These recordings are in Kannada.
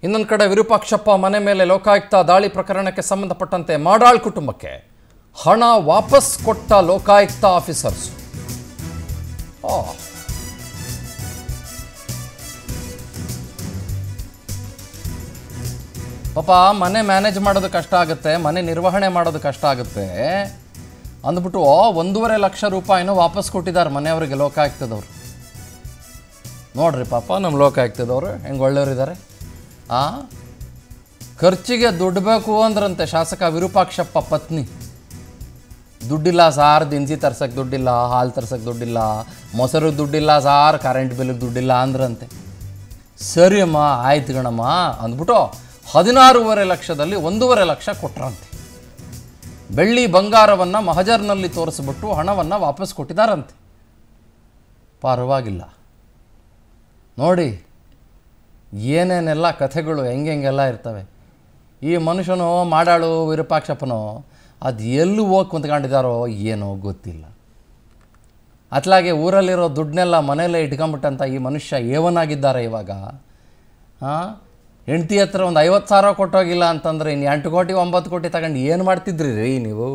ಇನ್ನೊಂದು ಕಡೆ ವಿರೂಪಾಕ್ಷಪ್ಪ ಮನೆ ಮೇಲೆ ಲೋಕಾಯುಕ್ತ ದಾಳಿ ಪ್ರಕರಣಕ್ಕೆ ಸಂಬಂಧಪಟ್ಟಂತೆ ಮಾಡಾಳ್ ಕುಟುಂಬಕ್ಕೆ ಹಣ ವಾಪಸ್ ಕೊಟ್ಟ ಲೋಕಾಯುಕ್ತ ಆಫೀಸರ್ಸ್ ಆ ಪಾಪ ಮನೆ ಮ್ಯಾನೇಜ್ ಮಾಡೋದು ಕಷ್ಟ ಆಗುತ್ತೆ ಮನೆ ನಿರ್ವಹಣೆ ಮಾಡೋದು ಕಷ್ಟ ಆಗುತ್ತೆ ಅಂದ್ಬಿಟ್ಟು ಒಂದೂವರೆ ಲಕ್ಷ ರೂಪಾಯಿನೂ ವಾಪಸ್ ಕೊಟ್ಟಿದ್ದಾರೆ ಮನೆಯವರಿಗೆ ಲೋಕಾಯುಕ್ತದವ್ರು ನೋಡ್ರಿ ಪಾಪ ನಮ್ಮ ಲೋಕಾಯುಕ್ತದವ್ರು ಹೆಂಗೆ ಒಳ್ಳೆಯವರಿದ್ದಾರೆ ಆ ಖರ್ಚಿಗೆ ದುಡ್ಡು ಬೇಕು ಅಂದ್ರಂತೆ ಶಾಸಕ ವಿರೂಪಾಕ್ಷಪ್ಪ ಪತ್ನಿ ದುಡ್ಡಿಲ್ಲ ಸಾರ್ ದಿನಸಿ ತರ್ಸಕ್ಕೆ ದುಡ್ಡಿಲ್ಲ ಹಾಲು ತರ್ಸಕ್ಕೆ ದುಡ್ಡಿಲ್ಲ ಮೊಸರಿಗೆ ದುಡ್ಡಿಲ್ಲ ಸಾರ್ ಕರೆಂಟ್ ಬಿಲ್ಗೆ ದುಡ್ಡಿಲ್ಲ ಅಂದ್ರಂತೆ ಸರಿ ಅಮ್ಮ ಆಯ್ತು ಗಣಮ್ಮ ಅಂದ್ಬಿಟ್ಟು ಹದಿನಾರೂವರೆ ಲಕ್ಷದಲ್ಲಿ ಒಂದೂವರೆ ಲಕ್ಷ ಕೊಟ್ರಂತೆ ಬೆಳ್ಳಿ ಬಂಗಾರವನ್ನು ಮಹಜರ್ನಲ್ಲಿ ತೋರಿಸ್ಬಿಟ್ಟು ಹಣವನ್ನು ವಾಪಸ್ ಕೊಟ್ಟಿದ್ದಾರಂತೆ ಪರವಾಗಿಲ್ಲ ನೋಡಿ ಏನೇನೆಲ್ಲ ಕಥೆಗಳು ಹೆಂಗೆಲ್ಲ ಇರ್ತವೆ ಈ ಮನುಷ್ಯನು ಮಾಡಾಳು ವಿರೂಪಾಕ್ಷಪ್ಪನೋ ಅದು ಎಲ್ಲಿ ಹೋಗಿ ಕುಂತ್ಕೊಂಡಿದ್ದಾರೋ ಏನೋ ಗೊತ್ತಿಲ್ಲ ಅತ್ಲಾಗೆ ಊರಲ್ಲಿರೋ ದುಡ್ಡನ್ನೆಲ್ಲ ಮನೆಯಲ್ಲೇ ಇಟ್ಕೊಂಬಿಟ್ಟಂಥ ಈ ಮನುಷ್ಯ ಏವನಾಗಿದ್ದಾರೆ ಇವಾಗ ಹಾಂ ಹೆಂಡ್ತಿ ಹತ್ರ ಒಂದು ಐವತ್ತು ಸಾವಿರ ಕೊಟ್ಟೋಗಿಲ್ಲ ಅಂತಂದರೆ ಇನ್ನು ಎಂಟು ಕೋಟಿ ಒಂಬತ್ತು ಕೋಟಿ ತಗೊಂಡು ಏನು ಮಾಡ್ತಿದ್ರಿ ರೀ ನೀವು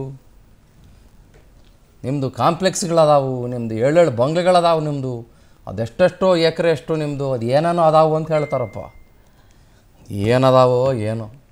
ನಿಮ್ಮದು ಕಾಂಪ್ಲೆಕ್ಸ್ಗಳದಾವು ನಿಮ್ಮದು ಏಳೇಳು ಬಂಗ್ಲೆಗಳದಾವು ನಿಮ್ಮದು ಅದೆಷ್ಟೆಷ್ಟೋ ಎಕರೆ ಎಷ್ಟು ನಿಮ್ಮದು ಅದು ಏನೇನೋ ಅದಾವು ಅಂತ ಹೇಳ್ತಾರಪ್ಪ ಏನದಾವೋ ಏನೋ